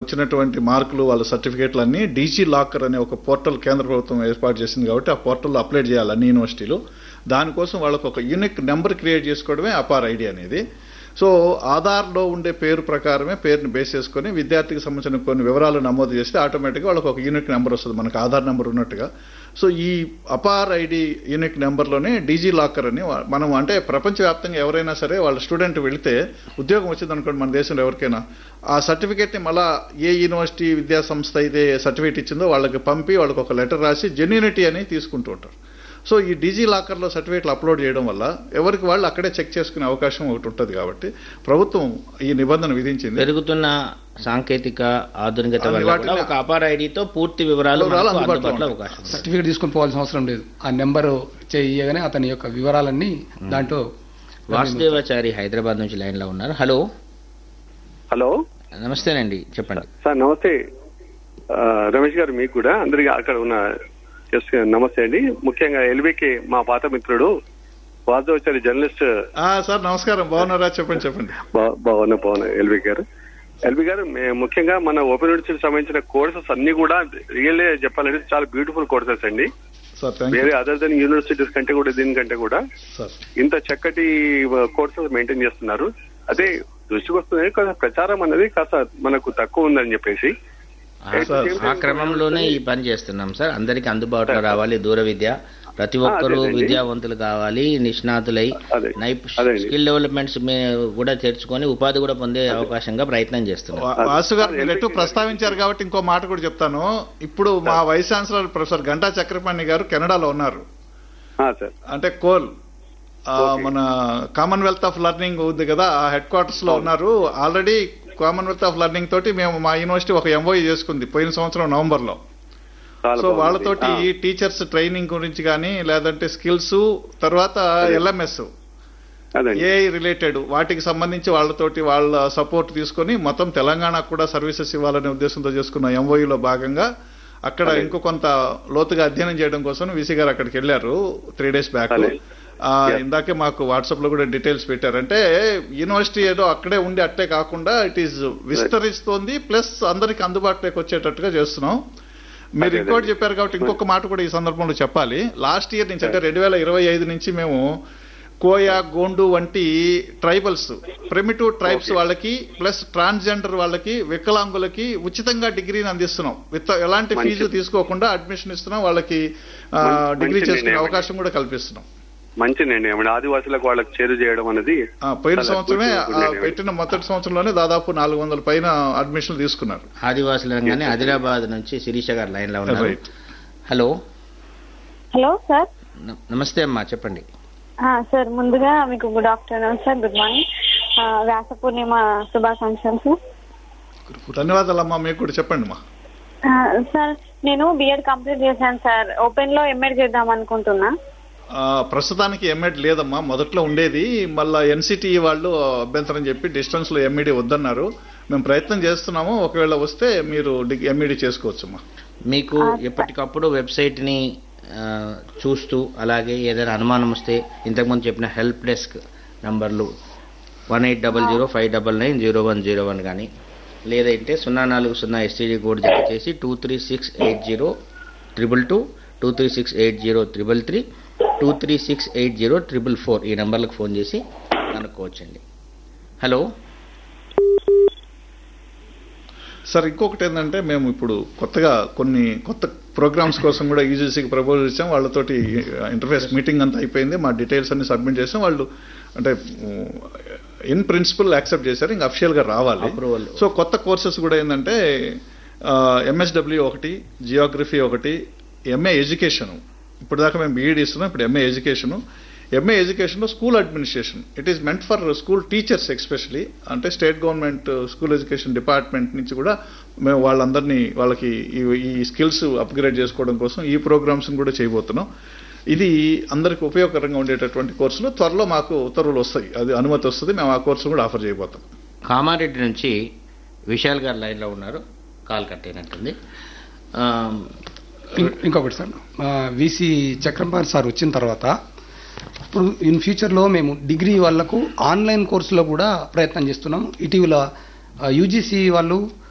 వచ్చినటువంటి మార్కులు వాళ్ళ సర్టిఫికేట్లు అన్ని డీజీ లాకర్ అనే ఒక పోర్టల్ కేంద్ర ప్రభుత్వం ఏర్పాటు చేసింది కాబట్టి ఆ పోర్టల్లో అప్లోడ్ చేయాలి అన్ని యూనివర్సిటీలు దానికోసం వాళ్ళకు ఒక యూనిక్ నెంబర్ క్రియేట్ చేసుకోవడమే అపార్ ఐడి అనేది సో ఆధార్లో ఉండే పేరు ప్రకారమే పేరుని బేస్ చేసుకొని విద్యార్థికి సంబంధించిన కొన్ని వివరాలు నమోదు చేస్తే ఆటోమేటిక్గా వాళ్ళకి ఒక యూనిక్ నెంబర్ వస్తుంది మనకు ఆధార్ నెంబర్ ఉన్నట్టుగా సో ఈ అపార్ ఐడి యూనిక్ నెంబర్లోనే డీజీ లాకర్ అని వా- మనం అంటే ప్రపంచవ్యాప్తంగా ఎవరైనా సరే వాళ్ళ స్టూడెంట్ వెళితే ఉద్యోగం వచ్చింది అనుకోండి మన దేశంలో ఎవరికైనా ఆ సర్టిఫికేట్ని మళ్ళా ఏ యూనివర్సిటీ విద్యా సంస్థ అయితే సర్టిఫికేట్ ఇచ్చిందో వాళ్ళకి పంపి వాళ్ళకి ఒక లెటర్ రాసి జెన్యూనిటీ అని తీసుకుంటూ ఉంటారు సో ఈ డిజీ లాకర్లో సర్టిఫికేట్లు అప్లోడ్ చేయడం వల్ల ఎవరికి వాళ్ళు అక్కడే చెక్ చేసుకునే అవకాశం ఒకటి ఉంటుంది కాబట్టి ప్రభుత్వం ఈ నిబంధన విధించింది పెరుగుతున్న సాంకేతిక ఆధునికత అన్ని వల్ల కూడా వాటిని- ఒక అపార్ ఐడితో పూర్తి వివరాలు వివరాలు మనకు అందుబాటులో అందుబాటులో ఉంటాయి. అవకాశం ఉంది. సర్టిఫికేట్ తీసుకొని పోవాల్సిన అవసరం లేదు ఆ నెంబరు చేయగానే అతని యొక్క వివరాలన్నీ దాంట్లో వాసుదేవాచారి హైదరాబాద్ నుంచి లైన్ లో ఉన్నారు హలో హలో నమస్తేనండి చెప్పండి సార్ నమస్తే ఆ, రమేష్ గారు మీకు కూడా అందరికి అక్కడ ఉన్న ఎస్ నమస్తే అండి ముఖ్యంగా ఎల్బీకి మా పాత మిత్రుడు వాస్తవచారి జర్నలిస్ట్ ఆ, సార్ నమస్కారం బాగున్నారా చెప్పండి చెప్పండి బా- బాగున్నా బాగున్నా ఎల్బీ గారు ఎల్బీ గారు మే- ముఖ్యంగా మన ఓపెన్ యూనివర్సిటీకి సంబంధించిన కోర్సెస్ అన్ని కూడా రియల్లీ చెప్పాలంటే చాలా బ్యూటిఫుల్ కోర్సెస్ అండి సార్ థ్యాంక్ వేరే యూ అదర్ దెన్ యూనివర్సిటీస్ కంటే కూడా దీనికంటే కూడా సార్ ఇంత చక్కటి కోర్సెస్ మెయింటైన్ చేస్తున్నారు అదే దృష్టికి వస్తుంది కాస్త ప్రచారం అనేది కాస్త మనకు తక్కువ ఉందని చెప్పేసి ఆ- సార్, ఆ క్రమంలోనే ఈ పని చేస్తున్నాం సార్ అందరికి అందుబాటులో రావాలి దూర విద్య ప్రతి ఒక్కరూ అదేనండి. విద్యావంతులు కావాలి నిష్ణాతులై అదే. నైప్ అదేండి. స్కిల్ డెవలప్మెంట్స్ కూడా తెరుచుకొని ఉపాధి కూడా పొందే అవకాశంగా ప్రయత్నం చేస్తున్నాం వా- వాసు గారు మీరు ఎటు ప్రస్తావించారు కాబట్టి ఇంకో మాట కూడా చెప్తాను ఇప్పుడు మా vice chancellor professor Ghanta Chakrapani garu కెనడాలో ఉన్నారు ఆ, సార్ అంటే కోల్ ఆ, ఓకే. మన కామన్వెల్త్ ఆఫ్ లెర్నింగ్ ఉంది కదా ఆ హెడ్ క్వార్టర్స్ లో ఉన్నారు ఆల్రెడీ కామన్వెల్త్ ఆఫ్ లెర్నింగ్ తోటి మేము మా యూనివర్సిటీ ఒక ఎంఓఈ చేసుకుంది పోయిన సంవత్సరం నవంబర్ లో చాలా సో బాగుంది. వాళ్ళతోటి ఆ, ఈ టీచర్స్ ట్రైనింగ్ గురించి కానీ లేదంటే స్కిల్స్ తర్వాత ఎల్ఎంఎస్ అదండి ఏఐ రిలేటెడ్ వాటికి సంబంధించి వాళ్ళతోటి వాళ్ళ సపోర్ట్ తీసుకొని మొత్తం తెలంగాణకు కూడా సర్వీసెస్ ఇవ్వాలనే ఉద్దేశంతో చేసుకున్న ఎంఓఈలో భాగంగా అక్కడ అదే. ఇంకో కొంత లోతుగా అధ్యయనం చేయడం కోసం విసి గారు అక్కడికి వెళ్ళారు త్రీ డేస్ బ్యాక్ అదే. ఆ, Yeah. ఇందాకే మాకు వాట్సాప్ లో కూడా డీటెయిల్స్ పెట్టారు అంటే యూనివర్సిటీ ఏదో అక్కడే ఉండి అట్టే కాకుండా ఇట్ ఈస్ విస్తరిస్తోంది ప్లస్ అందరికి అందుబాటులోకి వచ్చేటట్టుగా చేస్తున్నాం మీరు అదే, ఇంకోటి అదే. చెప్పారు కాబట్టి ఇంకొక మాట కూడా ఈ సందర్భంలో చెప్పాలి లాస్ట్ ఇయర్ నుంచి అంటే రెండు వేల ఇరవై ఐదు నుంచి మేము కోయా గోండు వంటి ట్రైబల్స్ ప్రిమిటివ్ ట్రైబ్స్ Okay. వాళ్ళకి ప్లస్ ట్రాన్స్జెండర్ వాళ్ళకి వికలాంగులకి ఉచితంగా డిగ్రీని అందిస్తున్నాం విత్ ఎలాంటి మంచిది. ఫీజు తీసుకోకుండా అడ్మిషన్ ఇస్తున్నాం వాళ్ళకి ఆ, మంచి- డిగ్రీ మంచి చేసుకునే నిర్ణయం అవకాశం కూడా కల్పిస్తున్నాం మంచి నిర్ణయం అండి ఆదివాసులకు వాళ్ళకి చేరు చేయడం అనేది ఆ, పోయిన చాలా సంవత్సరమే good- good ఆ, నిర్ణయం. పెట్టిన మొదటి సంవత్సరంలోనే దాదాపు నాలుగు వందల పైన అడ్మిషన్లు తీసుకున్నారు ఆదివాసులంగానే ఆదిలాబాద్ నుంచి శిరీష గారు లైన్ లో ఉన్నారు Right. హలో హలో సార్ న- నమస్తే అమ్మా చెప్పండి ఆ, సార్ ముందుగా మీకు good afternoon sir good morning ఆ, వ్యాస పూర్ణిమ శుభాకాంక్షలు సార్ ధన్యవాదాలమ్మా మీకు కూడా చెప్పండి మా ఆ, సార్ నేను బిఎడ్ కంప్లీట్ చేశాను సార్ ఓపెన్ లో ఎంఎడ్ చేద్దాం అనుకుంటున్నా ఆ, ప్రస్తుతానికి ఎంఎడ్ లేదమ్మా మొదట్లో ఉండేది మళ్ళా ఎన్సిటి వాళ్ళు అభ్యంతరం చెప్పి డిస్టెన్స్ లో ఎంఈడి వద్దన్నారు మేము ప్రయత్నం చేస్తున్నాము ఒకవేళ వస్తే మీరు ఎంఈడి చేసుకోవచ్చమ్మా మీకు ఎప్పటికప్పుడు వెబ్సైట్ ని ఆ, చూస్తూ అలాగే ఏదైనా అనుమానం వస్తే ఇంతకుముందు చెప్పిన హెల్ప్ డెస్క్ నంబర్లు one eight double zero five double nine zero one zero one కానీ లేదంటే సున్నా నాలుగు సున్నా ఎస్టీడీ కోడ్ జత చేసి two three six eight zero triple two two three six eight zero triple three two three six eight zero triple four ఈ నెంబర్లకు phone చేసి కనుక్కోవచ్చండి హలో సార్ ఇంకొకటి ఏంటంటే మేము ఇప్పుడు కొత్తగా కొన్ని కొత్త ప్రోగ్రామ్స్ కోసం కూడా యూజీసీకి ప్రపోజల్ ఇచ్చాం వాళ్ళతోటి ఇంటర్ఫేస్ మీటింగ్ అంతా అయిపోయింది మా డీటెయిల్స్ అన్ని సబ్మిట్ చేసాం వాళ్ళు అంటే ఇన్ ప్రిన్సిపల్ యాక్సెప్ట్ చేశారు ఇంకా అఫిషియల్ గా రావాలి Approval. సో కొత్త కోర్సెస్ కూడా ఏంటంటే ఎంఎస్డబ్ల్యూ ఒకటి జియోగ్రఫీ ఒకటి ఎంఏ ఎడ్యుకేషన్ ఇప్పుడు దాకా మేము బీఈడి ఇస్తున్నాం ఇప్పుడు MA education MA education school administration it is meant for school teachers especially అంటే state government school education department నుంచి కూడా మేము వాళ్ళందరినీ వాళ్ళకి ఈ- ఈ స్కిల్స్ అప్గ్రేడ్ చేసుకోవడం కోసం ఈ ప్రోగ్రామ్స్ కూడా చేయబోతున్నాం ఇది అందరికి ఉపయోగకరంగా ఉండేటటువంటి కోర్సులు త్వరలో మాకు ఉత్తర్వులు వస్తాయి అది అనుమతి వస్తుంది మేము ఆ కోర్సు కూడా ఆఫర్ చేయబోతాం కామారెడ్డి నుంచి విశాల్ గారు లైన్లో ఉన్నారు కాల్ కట్టేనట్టుంది ఆ, ఇం- ఇంకొకటి సార్ విసి చక్రంపాల్ సార్ వచ్చిన తర్వాత ఇప్పుడు ఇన్ ఫ్యూచర్లో మేము డిగ్రీ వాళ్ళకు ఆన్లైన్ కోర్సులో కూడా ప్రయత్నం చేస్తున్నాం ఇటీవల యూజీసీ వాళ్ళు